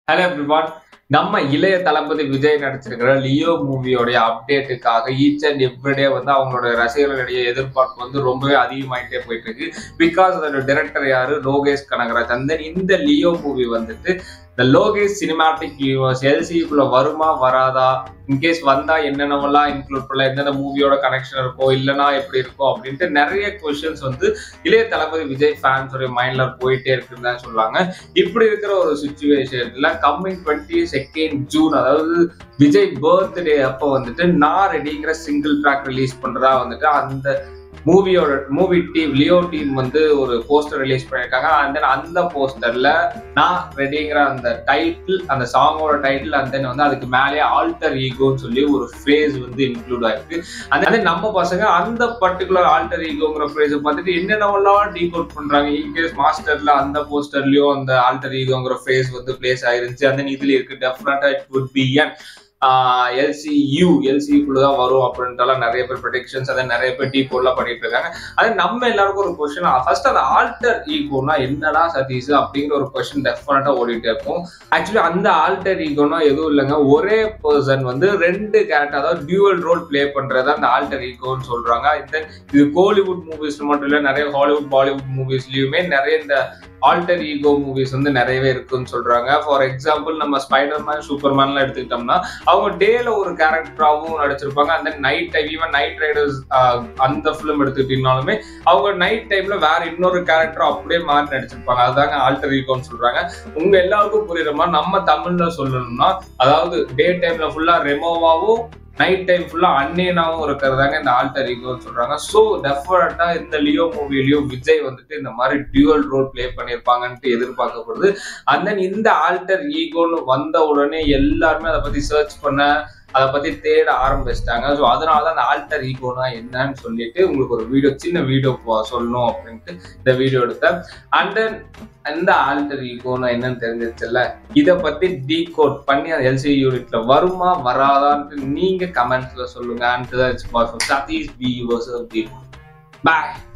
hello everyone நம்ம இளைய தளபதி விஜய் நடிச்சிருக்கிற Leo மூவியோடைய அப்டேட்டுக்காக ஈச் அண்ட் எவ்ரிடே வந்து அவங்களோட ரசிகர்களுடைய எதிர்பார்ப்பு வந்து ரொம்பவே அதிகமாயிட்டே போயிட்டு இருக்கு பிகாஸ் அதோட டைரக்டர் யாரு லோகேஷ் கனகராஜ் அந்த இந்த லியோ மூவி வந்துட்டு இந்த லோகேஷ் சினிமாட்டிக் யூனிவர்ஸ் எல்சிக்குள்ள வருமா வராதா இன்கேஸ் வந்தா என்னென்னவெல்லாம் இன்க்ளூட் பண்ணலாம் எந்தெந்த மூவியோட கனெக்ஷன் இருக்கும் இல்லைனா எப்படி இருக்கும் அப்படின்ட்டு நிறைய கொஸ்டின்ஸ் வந்து இளைய தளபதி விஜய் ஃபேன்ஸோடைய மைண்ட்ல போயிட்டே இருக்குன்னு தான் சொல்லுவாங்க இப்படி இருக்கிற ஒரு சுச்சுவேஷன்ல கம்மிங் டுவெண்ட்டி செகண்ட் ஜூன் அதாவது விஜய் பர்த்டே அப்போ வந்துட்டு நான் ரெடிங்கிற சிங்கிள் ட்ராக் ரிலீஸ் பண்றதா வந்துட்டு அந்த மூவியோட மூவி டீம் லியோ டீம் வந்து ஒரு போஸ்டர் ரிலீஸ் பண்ணியிருக்காங்க அண்ட் தென் அந்த போஸ்டர்ல நான் ரெடிங்கிற அந்த டைட்டில் அந்த சாங்கோட டைட்டில் அண்ட் தென் வந்து அதுக்கு மேலே ஆல்டர் ஈகோன்னு சொல்லி ஒரு ஃப்ரேஸ் வந்து இன்க்ளூட் ஆயிருக்கு அந்த அதே நம்ம பசங்க அந்த பர்டிகுலர் ஆல்டர் ஈகோங்கிற ஃப்ரேஸை பார்த்துட்டு என்னென்னவெல்லாம் டீகோட் பண்றாங்க இன்கேஸ் மாஸ்டர்ல அந்த போஸ்டர்லயும் அந்த ஆல்டர் ஈகோங்கிற ஃப்ரேஸ் வந்து பிளேஸ் ஆயிருந்துச்சு அந்த இதுல இருக்கு definitely it would be and LCU எல்சிக்குள்ள தான் வரும் அப்படின்ட்டுலாம் நிறைய பேர் ப்ரொடிக்ஷன்ஸ் அதை நிறைய பேர் டீ கோட்லாம் பண்ணிட்டு இருக்காங்க அது நம்ம எல்லாருக்கும் ஒரு கொஸ்டின் ஃபர்ஸ்ட் அந்த ஆல்டர் ஈகோனா என்னடா சதீஷ் அப்படிங்கிற ஒரு கொஸ்டின் டெஃபினட்டா ஓடிட்டே இருக்கும் ஆக்சுவலி அந்த ஆல்டர் ஈகோனா எதுவும் இல்லைங்க ஒரே பர்சன் வந்து ரெண்டு கேரக்டர் அதாவது டியூவல் ரோல் ப்ளே பண்றது அந்த ஆல்டர் ஈகோன்னு சொல்றாங்க இந்த இது கோலிவுட் மூவிஸ்ல மட்டும் இல்லை நிறைய ஹாலிவுட் பாலிவுட் மூவிஸ்லயுமே நிறைய இந்த ஆல்டர் ஈகோ மூவிஸ் வந்து நிறையவே இருக்குன்னு சொல்றாங்க ஃபார் எக்ஸாம்பிள் நம்ம ஸ்பைடர்மேன் சூப்பர்மேன்லாம் எடுத்துக்கிட்டோம்னா அவங்க டேல ஒரு கேரக்டராகவும் நடிச்சிருப்பாங்க அந்த night time even night riders அந்த ஃபிலிம் எடுத்துக்கிட்டீங்கனாலுமே அவங்க நைட் டைம்ல வேற இன்னொரு கேரக்டர் அப்படியே மாறி நடிச்சிருப்பாங்க அதுதாங்க ஆல்டர் ஈகோன்னு சொல்றாங்க உங்க எல்லாருக்கும் புரியுற மாதிரி நம்ம தமிழ்ல சொல்லணும்னா அதாவது டே டைம்ல ஃபுல்லா ரெமோவாவும் நைட் டைம் ஃபுல்லா அன்னியனாவும் இருக்கிறதாங்க இந்த ஆல்டர் ஈகோன்னு சொல்றாங்க ஸோ டெஃபினட்டா இந்த லியோ மூவிலையும் விஜய் வந்துட்டு இந்த மாதிரி டியூவல் ரோல் பிளே பண்ணியிருப்பாங்கன்ட்டு எதிர்பார்க்கப்படுது அண்ட் தென் இந்த ஆல்டர் ஈகோன்னு வந்த உடனே எல்லாருமே அதை பத்தி சர்ச் பண்ண அதை பத்தி தேட ஆரம்பிச்சிட்டாங்க ஸோ அதனால தான் அந்த ஆல்டர் ஈகோனா என்னன்னு சொல்லிட்டு உங்களுக்கு ஒரு வீடியோ சின்ன வீடியோ சொல்லணும் அப்படின்ட்டு இந்த வீடியோ எடுத்தேன் அண்ட் தென் அந்த ஆல்டர் ஈகோனா என்னன்னு தெரிஞ்சிருச்சுல்ல இதை பத்தி டீ கோட் பண்ணி அந்த எல்சி யூனிட்ல வருமா வராதான்ட்டு நீங்க கமெண்ட்ஸ்ல சொல்லுங்க and Sathish B yours bye